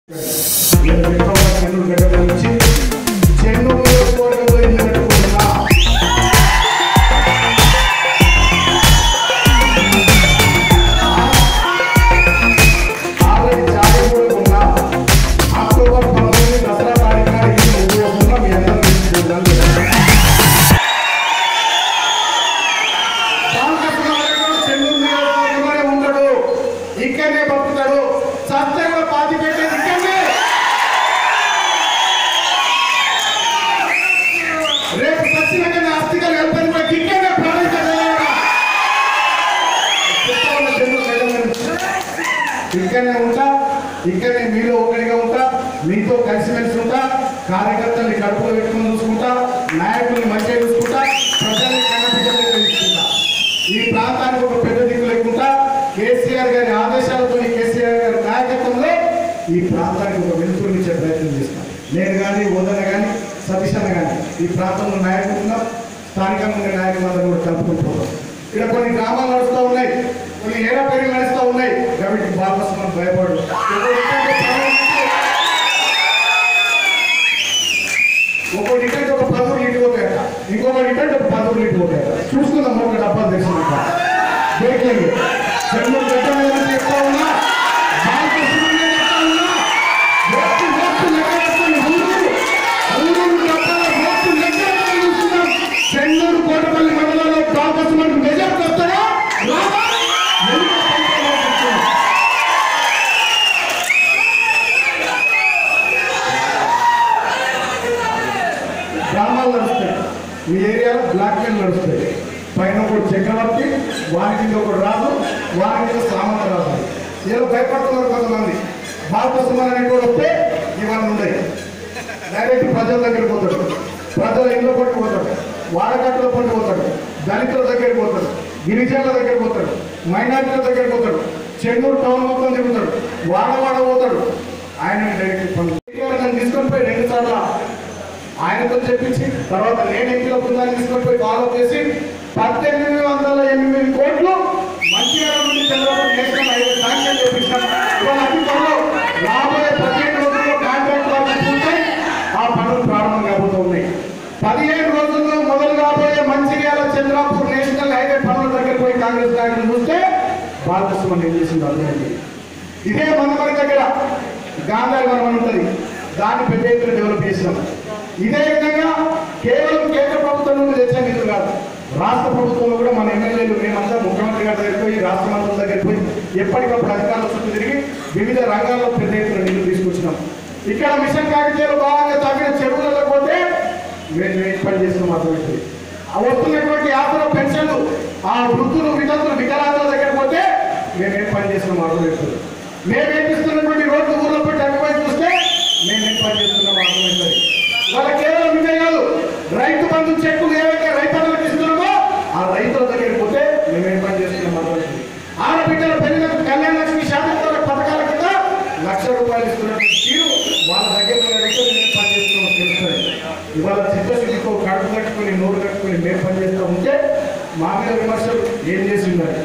నేను ఎక్కువగా చెన్నూరు గడ్డ నుంచి చెన్నూరు నియోజకవర్గంలో ఇల్లు కట్టుకుంటున్నా ఆల్రెడీ చాలి కూడా ఉన్నా అక్టోబర్ పంతొమ్మిది దసరా తారీఖున ఇల్లు ముందు వస్తున్నా మీ అందరూ తీసుకుంటాను రామకృష్ణారెడ్డి చెన్నూరు నియోజకవర్గంలోనే ఉంటాడు ఇక్కడనే బతుకుతాడు సత్యంగా పాతి పెట్టేది ఇక్కడనే రేపు ఖచ్చితంగా ఆస్తిగా కలిపని కూడా ఇక్కడనే ప్రాణించాడు ఇక్కడనే ఉంటా ఇక్కడనే మీలో ఒకరిగా ఉంటా మీతో కలిసిమెలిసి ఉంటా కార్యకర్తల్ని కడుపులో పెట్టుకుని చూసుకుంటా నాయకుల్ని మంచిగా చూసుకుంటా ప్రజల్ని కన్నపిల్లలు చూసుకుంటా ఈ ప్రాంతానికి ఒక పెద్ద దిక్కు లేకుండా కేసీఆర్ గారి ఆదేశాలతో కేసీఆర్ గారి నాయకత్వంలో ఈ ప్రాంతానికి ఒక వెలుతురునిచ్చే ప్రయత్నం చేస్తాం నేను కానీ వదన కానీ సతీష్ అన్న కానీ ఈ ప్రాంతంలో నాయకులు ఉన్నాం స్థానికంగా ఉండే నాయకులందరూ కూడా కలుపుకుంటూ పోతాం ఇక్కడ కొన్ని గ్రామాలు నడుస్తూ ఉన్నాయి కొన్ని ఏడా పేర్లు నడుస్తూ ఉన్నాయి కాబట్టి బాబస్ మనం భయపడు ఇంకోటి ఇటంటే ఒక పదవులు ఇంటికి పోతాయట ఇంకొకటి ఇటంటే ఒక పదవులు ఇంటికి పోతాయట చూసుకుందాం ఒక డబ్బాలు తెచ్చినాక బ్రేకింగ్ చెన్నూరు గడ్డ మీద చెప్తా ఉన్నా బాలకృష్ణ మీద చెప్తా ఉన్నా ఓట్లు ఓట్లు లెక్క వేసుకొని ఊరూరు ఊరూరు డబ్బాల ఓట్లు లెక్క వేసుకొని చూస్తున్నాం చెన్నూరు కోటపల్లి మండలంలో బాలకృష్ణ మెజార్టీ వస్తారా రావా? ఎన్నికల ఫలితాలు వస్తున్నాయి. గ్రామాలు నడుస్తాయి మీ ఏరియాలో బ్లాక్ మెయిల్ నడుస్తాయి పైన ఒకటి చక్రవర్తి వారి కింద ఒకటి రాజు వారి కింద సామంత రాజు ఏదో భయపడుతున్నారు కొంతమంది బాలకృష్ణ అనేటువంటి వస్తే ఇవన్నీ ఉన్నాయి డైరెక్ట్ ప్రజల దగ్గరికి పోతాడు ప్రజల ఇళ్ళ పట్టి పోతాడు వాడకట్టుల పట్టి పోతాడు దళితుల దగ్గరికి పోతాడు గిరిజనుల దగ్గరికి పోతాడు మైనార్టీల దగ్గరికి పోతాడు చెన్నూరు టౌన్ మొత్తం తిరుగుతాడు వాడవాడ పోతాడు ఆయన డైరెక్ట్ పనులు నన్ను తీసుకొని పోయి రెండు సార్లు ఆయనతో చెప్పించి తర్వాత నేను ఎంపీల బృందాన్ని తీసుకొని పోయి ఫాలో చేసి పద్దెనిమిది వందల ఎనిమిది కోట్లు మంచిర్యాల నుండి చంద్రబాబు నేషనల్ హైవే శాంక్షన్ చేపించాం ఇవాళ అతి త్వరలో రాబోయే పదిహేను రోజుల్లో కాంట్రాక్ట్ వర్క్ పూర్తయి ఆ పనులు ప్రారంభం కాబోతూ ఉన్నాయి పదిహేను రోజుల్లో మొదలు కాబోయే మంచిర్యాల చంద్రాపూర్ నేషనల్ హైవే పనుల దగ్గర పోయి కాంగ్రెస్ నాయకులు చూస్తే బాలకృష్ణ ఏం చేసింది అర్థమైంది ఇదే మనమరి దగ్గర గాంధారి వనం ఉంటుంది దాన్ని పెద్ద ఎత్తున డెవలప్ చేసినాం ఇదే విధంగా కేవలం కేంద్ర ప్రభుత్వం నుండి తెచ్చే నిధులు కాదు రాష్ట్ర ప్రభుత్వంలో కూడా మన ఎమ్మెల్యేలు మేమంతా ముఖ్యమంత్రి గారి దగ్గరికి పోయి రాష్ట్ర మంత్రుల దగ్గరికి పోయి ఎప్పటికప్పుడు అధికారుల చుట్టూ తిరిగి వివిధ రంగాల్లో పెద్ద ఎత్తున నిధులు తీసుకొచ్చినాం ఇక్కడ మిషన్ కాకతీయలు భాగంగా తగ్గిన చెరువులలో పోతే మేము మేము పని చేస్తున్నాం అర్థమైంది ఆ వస్తున్నటువంటి ఆసర పెన్షన్లు ఆ వృద్ధులు వితంతులు వికలాంగుల దగ్గర పోతే మేమేం పని చేస్తున్నాం అర్థమవుతుంది మేమేం ఇస్తున్నటువంటి రోడ్లు ఊర్లో పెట్టి అటువైపు చూస్తే మేమేం పని చేస్తున్నాం అర్థమవుతుంది వాళ్ళ కేవలం ఇదే కాదు రైతు బంధు చెక్కులు ఏవైతే రైతులకు ఇస్తున్నామో ఆ రైతుల దగ్గరికి పోతే మేమేం పని చేస్తున్నాం అర్థమవుతుంది ఆడబిడ్డల పెళ్లిలకు కళ్యాణ లక్ష్మి శాతం పథకాల కింద లక్ష రూపాయలు ఇస్తున్నటువంటి తీరు వాళ్ళ దగ్గర పోయినట్టు మేము పని చేస్తున్నాం తెలుస్తుంది ఇవాళ చిత్తశుద్ధితో కడుపు కట్టుకుని నోరు కట్టుకుని మేము పని చేస్తూ ఉంటే మా మీద విమర్శలు ఏం చేసి ఉన్నారు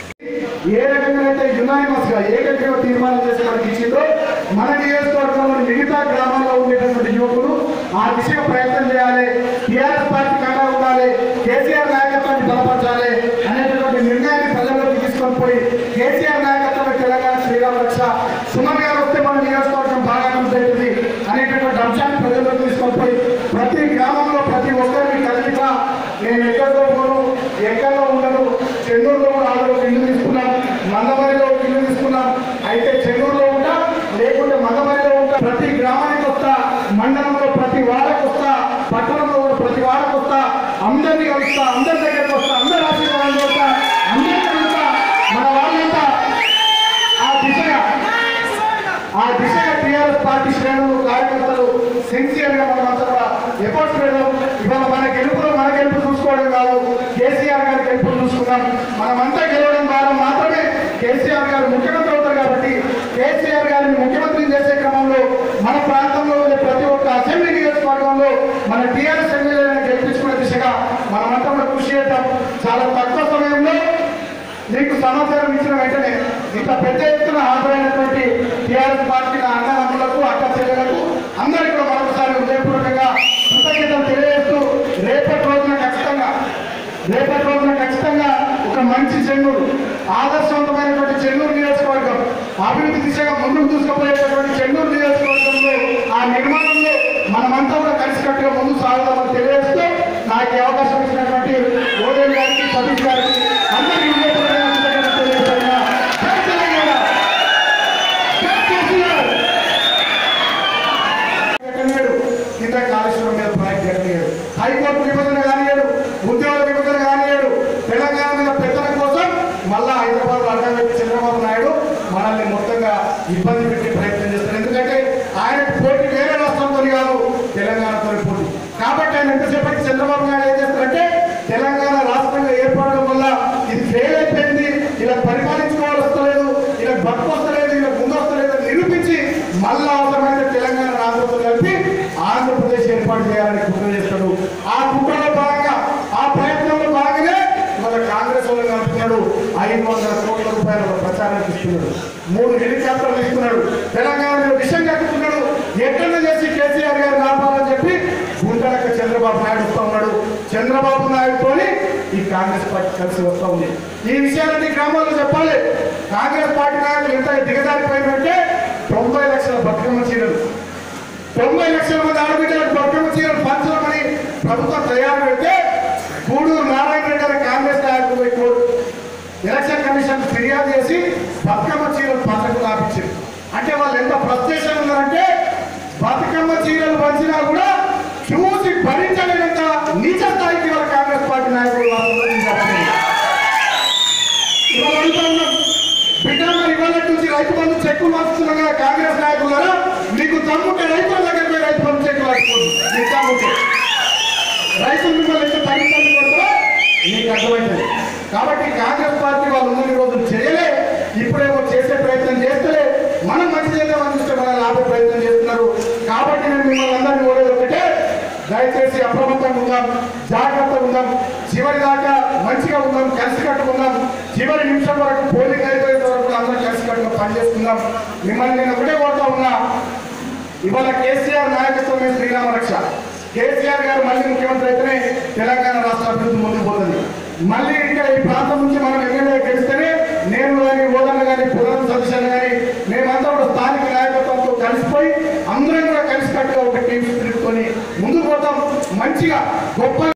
ఏ రకంగా అయితే యునానిమస్ గా ఏకగ్రీవ తీర్మానం చేసి మనకి ఇచ్చిందో మన నియోజకవర్గంలోని మిగతా గ్రామాల్లో ఉండేటటువంటి యువకులు ఆ దిశగా ప్రయత్నం చేయాలి టీఆర్ఎస్ పార్టీ కండా ఉండాలి కేసీఆర్ నాయకత్వాన్ని బలపరచాలి అనేటటువంటి నిర్ణయాన్ని ప్రజల్లోకి తీసుకొని పోయి కేసీఆర్ నాయకత్వంలో తెలంగాణ శ్రీరామ రక్ష సుమన్ గారు వస్తే మన నియోజకవర్గం బాగా అవుతుంది అనేటటువంటి అంశాన్ని ప్రజల్లోకి తీసుకొని పోయి ప్రతి గ్రామంలో ప్రతి ఒక్కరిని కలిపిగా నేను ఎక్కడికో పోను ఎక్కడో ఉండను చెన్నూరులో కూడా ఆల్రెడీ ఒక ఇల్లు తీసుకున్నాం మందమరిలో ఒక ఇల్లు తీసుకున్నాం అయితే చెన్నూరులో ఉంటా లేకుంటే మందమరిలో ఉంటా ప్రతి గ్రామానికి వస్తా మండలంలో ప్రతి వాడకు వస్తా పట్టణంలో కూడా ప్రతి వాడకు వస్తా అందరినీ కలుస్తా అందరి దగ్గరకు వస్తా అందరి ఆశీర్వాదాలు వస్తా అందరినీ కలుస్తా మన వాళ్ళంతా ఆ దిశగా ఆ దిశగా టీఆర్ఎస్ పార్టీ శ్రేణులు కార్యకర్తలు సిన్సియర్ గా మనమంతా కూడా ఎఫర్ట్స్ పెడదాం ఇవాళ మన గెలుపులో మన గెలుపు చూసుకోవడం కాదు కేసీఆర్ గారి గెలుపు చూసుకున్నాం మనమంతా గెలవడం ద్వారా మాత్రమే కేసీఆర్ గారు ముఖ్యమంత్రి అవుతారు కాబట్టి కేసీఆర్ గారిని ముఖ్యమంత్రి చేసే క్రమంలో మన ప్రాంతంలో ఉండే ప్రతి ఒక్క అసెంబ్లీ నియోజకవర్గంలో మన టీఆర్ఎస్ ఎమ్మెల్యేలను గెలిపించుకునే దిశగా మనమంతా కూడా కృషి చేద్దాం చాలా తక్కువ సమయంలో నీకు సమాచారం ఇచ్చిన వెంటనే ఇంత పెద్ద ఎత్తున హాజరైనటువంటి టీఆర్ఎస్ పార్టీ నా అన్నదమ్ములకు నిర్మాణంలో మనమంతా కూడా కలిసికట్టుగా ముందు సాగుదామని తెలియజేస్తూ నాకు ఈ అవకాశం ఇచ్చినటువంటి ఓదేవి గారికి సతీష్ గారికి అందరికీ హృదయపూర్వకంగా కృతజ్ఞతలు తెలియజేస్తున్నా. జై తెలంగాణ! జై కేసీఆర్! కట్టలేడు కింద కాళేశ్వరం మీద ప్రాజెక్ట్ కట్టలేడు హైకోర్టు విభజన కానియాడు ఉద్యోగ విభజన కానియాడు తెలంగాణ మీద పెద్దల కోసం మళ్ళా హైదరాబాద్ అడ్డం పెట్టి చంద్రబాబు నాయుడు మనల్ని మొత్తంగా ఇబ్బంది పెట్టే ప్రయత్నం చేస్తారు ఎందుకంటే ఆయనకు పోటీ వేరే రాష్ట్రంతో కాదు తెలంగాణతో పోటీ కాబట్టి ఆయన ఎంతసేపటికి చంద్రబాబు నాయుడు ఏం చేస్తారంటే తెలంగాణ రాష్ట్రంగా ఏర్పడడం వల్ల ఇది ఫెయిల్ అయిపోయింది ఇలా పరిపాలించుకోవాలి వస్తలేదు ఇలా బతుకు వస్తలేదు ఇలా ముందు వస్తలేదు అని నిరూపించి మళ్ళా అవసరమైతే తెలంగాణ రాష్ట్రంతో కలిపి ఆంధ్రప్రదేశ్ ఏర్పాటు చేయాలని కుట్ర చేస్తాడు ఆ కుట్రలో భాగంగా ఆ ప్రయత్నంలో భాగంగానే మన కాంగ్రెస్ వాళ్ళు కలుపుతున్నాడు ఐదు వందల కోట్ల రూపాయల ప్రచారానికి ఇస్తున్నాడు మూడు హెలికాప్టర్లు ఇస్తున్నాడు తెలంగాణ మీద విషయం కట్టుకున్నాడు ఎక్కడ చేసి కేసీఆర్ గారు రావాలని చెప్పి గుంటలక్క చంద్రబాబు నాయుడు వస్తా ఉన్నాడు చంద్రబాబు నాయుడుతోని ఈ కాంగ్రెస్ పార్టీ కలిసి వస్తా ఉంది ఈ విషయాలన్నీ గ్రామాల్లో చెప్పాలి కాంగ్రెస్ పార్టీ నాయకులు ఎంత దిగజారిపోయినంటే తొంభై లక్షల బతుకమ్మ చీరలు తొంభై లక్షల మంది ఆడబిడ్డలకు బతుకమ్మ చీరలు పంచమని ప్రభుత్వం తయారు పెడితే గూడూరు నారాయణ రెడ్డి అనే కాంగ్రెస్ నాయకులు పోయి కోర్టు ఎలక్షన్ కమిషన్ ఫిర్యాదు చేసి బతుకమ్మ చీరలు పంచకు రాపించారు అంటే వాళ్ళు ఎంత ఫ్రస్ట్రేషన్ ఉన్నారంటే బతుకమ్మ చీరలు పంచినా కూడా చూసి భరించలేనంత నీచ స్థాయికి వాళ్ళ కాంగ్రెస్ పార్టీ నాయకులు వాళ్ళు చెప్పలేదు. ఇవాళ అడుగుతా ఉన్నాం బిడ్డ మరి ఇవాళ నుంచి రైతు బంధు చెక్కులు వస్తున్నాం కదా కాంగ్రెస్ నాయకులారా మీకు తమ్ముంటే రైతుల దగ్గర పోయి రైతు బంధు చెక్కులు వస్తుంది మీకు తమ్ముంటే రైతులు మిమ్మల్ని ఎంత తగ్గించాలని కొడతారో మీకు అర్థమవుతుంది కాబట్టి కాంగ్రెస్ పార్టీ వాళ్ళు ఉన్నన్ని రోజులు చేయలే ఇప్పుడేమో చేసే ప్రయత్నం చేస్తలే మనం మంచి చేద్దామని చూస్తే మన లాభ ప్రయత్నం చేస్తున్నారు కాబట్టి నేను మిమ్మల్ని అందరినీ కోరేది ఒకటే దయచేసి అప్రమత్తంగా ఉందాం జాగ్రత్తగా ఉందాం చివరి దాకా మంచిగా ఉందాం కలిసికట్టు ఉందాం చివరి నిమిషం వరకు పోలింగ్ అయిపోయేంత వరకు అందరం కలిసికట్టుగా పనిచేసుకుందాం మిమ్మల్ని నేను ఒకటే కోరుతా ఉన్నా ఇవాళ కేసీఆర్ నాయకత్వమే శ్రీరామ రక్ష కేసీఆర్ గారు మళ్ళీ ముఖ్యమంత్రి అయితేనే తెలంగాణ రాష్ట్ర అభివృద్ధి ముందుకు పోతుంది మళ్ళీ ఇక్కడ ఈ ప్రాంతం నుంచి మనం ఎమ్మెల్యే గెలిస్తేనే నేను కానీ ఓదన్న కానీ పునరు సదస్యాలు కానీ మేమంతా కూడా స్థానిక నాయకత్వంతో కలిసిపోయి అందరం కూడా కలిసికట్టుగా ఒక టీం స్పిరిట్తోని ముందుకు పోతాం మంచిగా గొప్పగా